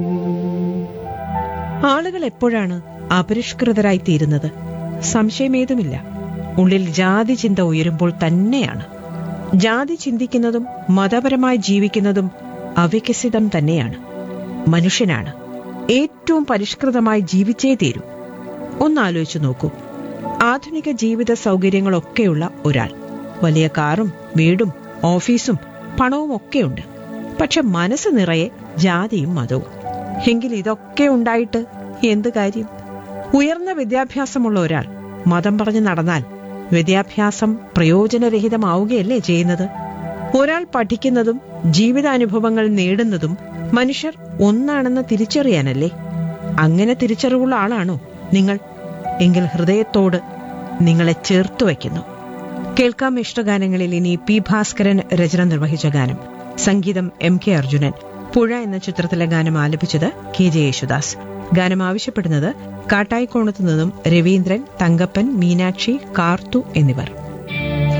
ആളുകൾ എപ്പോഴാണ് അപരിഷ്കൃതരായി തീരുന്നത് സംശയമേതുമില്ല ഉള്ളിൽ ജാതി ചിന്ത ഉയരുമ്പോൾ തന്നെയാണ് ജാതി ചിന്തിക്കുന്നതും മതപരമായി ജീവിക്കുന്നതും അവികസിതം തന്നെയാണ് മനുഷ്യനാണ് ഏറ്റവും പരിഷ്കൃതമായി ജീവിച്ചേ തീരൂ ഒന്നാലോചിച്ചു നോക്കൂ ആധുനിക ജീവിത സൗകര്യങ്ങളൊക്കെയുള്ള ഒരാൾ വലിയ കാറും വീടും ഓഫീസും പണവും ഒക്കെയുണ്ട് പക്ഷെ മനസ്സ് നിറയെ ജാതിയും മതവും എങ്കിൽ ഇതൊക്കെ ഉണ്ടായിട്ട് എന്ത് കാര്യം ഉയർന്ന വിദ്യാഭ്യാസമുള്ള ഒരാൾ മതം പറഞ്ഞു നടന്നാൽ വിദ്യാഭ്യാസം പ്രയോജനരഹിതമാവുകയല്ലേ ചെയ്യുന്നത് ഒരാൾ പഠിക്കുന്നതും ജീവിതാനുഭവങ്ങൾ നേടുന്നതും മനുഷ്യർ ഒന്നാണെന്ന് തിരിച്ചറിയാനല്ലേ അങ്ങനെ തിരിച്ചറിവുള്ള ആളാണോ നിങ്ങൾ എങ്കിൽ ഹൃദയത്തോട് നിങ്ങളെ ചേർത്തു വയ്ക്കുന്നു കേൾക്കാം ഇഷ്ടഗാനങ്ങളിൽ ഇനി പി ഭാസ്കരൻ രചന നിർവഹിച്ച ഗാനം സംഗീതം എം കെ അർജുനൻ പുഴ എന്ന ചിത്രത്തിലെ ഗാനം ആലപിച്ചത് കെ ജെ യേശുദാസ് ഗാനം ആവശ്യപ്പെടുന്നത് കാട്ടായിക്കോണത്തു നിന്നും രവീന്ദ്രൻ തങ്കപ്പൻ മീനാക്ഷി കാർത്തു എന്നിവർ